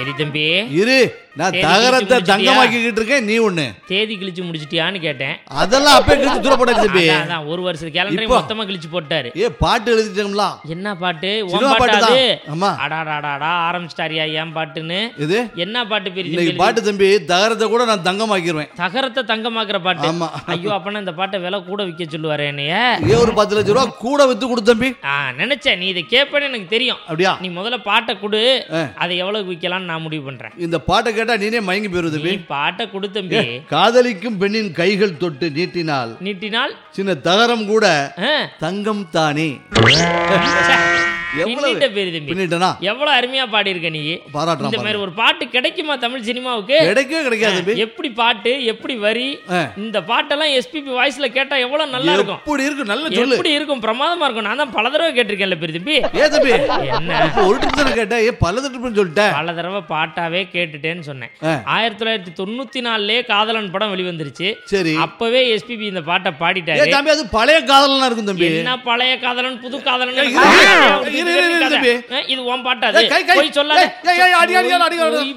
சரி தம்பி இரு நான் சரி, தகரத்தை கிழிச்சு முடிச்சிட்டியா? தங்கமாக்கிக்கிட்டு இருக்கேன் நீ ஒண்ணு தேதி கிழிச்சு முடிச்சிட்டியான்னு கேட்டேன் அதெல்லாம் அப்பே கிழிச்சு தூர போட்டாச்சு தம்பி அதான், அதான், ஒரு வருஷத்து கேலண்டரை இப்போ? மொத்தமா கிழிச்சு போட்டாரு ஏ பாட்டு எழுதிட்டோம்ல என்ன பாட்டு உன் சினிமா பாட்டு பாட்டு அது தான் ஆமா அடாடாடாடா ஆரம்பிச்சிட்டாரியா ஏன் பாட்டுன்னு இது என்ன பாட்டு பெரிய இன்னைக்கு பாட்டு தம்பி தகரத்தை கூட நான் தங்கமாக்கிடுவேன் தகரத்தை தங்கமாக்குற பாட்டு ஆமா ஐயோ அப்பனா இந்த பாட்டை விலை கூட விற்க சொல்லுவாரு என்னைய ஏ ஒரு பத்து லட்ச ரூபா கூட வித்து கொடு தம்பி ஆ நினைச்சேன் நீ இதை கேட்பேன்னு எனக்கு தெரியும் அப்படியா நீ முதல்ல பாட்டை கொடு ஆ. அதை எவ்வளவு விற்கலாம்னு நான் முடிவு பண்றேன் இந்த பாட்டை கேட்டா நீனே மயங்கி போயிருது நீ தம்பி பாட்டை கொடு தம்பி காதலிக்கும் பெண்ணின் கைகள் தொட்டு நீட்டினால் நீட்டினால் சின்ன தகரம் கூட ஆ, தங்கம் தானே எவ்வளவு பின்னிட்ட பேரு தம்பி பின்னிட்டனா எவ்வளவு அருமையா பாடியிருக்க நீ இந்த பாராட்டுறான் மாதிரி ஒரு பாட்டு கிடைக்குமா தமிழ் சினிமாவுக்கு கிடைக்கவே கிடைக்காது தம்பி எப்படி பாட்டு எப்படி வரி ஆ. இந்த பாட்டெல்லாம் எஸ்பிபி வாய்ஸ்ல கேட்டா எவ்வளவு நல்லா இருக்கும் எப்படி இருக்கு நல்ல சொல்லு எப்படி இருக்கும் பிரமாதமா இருக்கும் நான் தான் பல தடவை கேட்டிருக்கேன்ல பெரிய தம்பி ஏ தம்பி என்ன இப்ப ஒரு ட்ரிப் தானே கேட்டேன் ஏ பல ட்ரிப்னு சொல்லிட்டேன் பல தடவை பாட்டாவே கேட்டுட்டேன்னு சொன்னேன் ஆ. ஆயிரத்தி தொள்ளாயிரத்தி தொண்ணூத்தி நாலுலயே காதலன் படம் வெளிவந்துருச்சு சரி அப்பவே எஸ்பிபி இந்த பாட்டை ஏ பாடிட்டாரு தம்பி அது பழைய காதலனா இருக்கும் தம்பி என்ன பழைய காதலன் புது காதலன் இரு, இரு, இரு, இரு, தம்பி. இது உன் பாட்டா ஏய், கை, கை. போய் சொல்லாத ஏய், ஏய், ஏய், அடி, அடி, அடி, அடி, அடி. போய்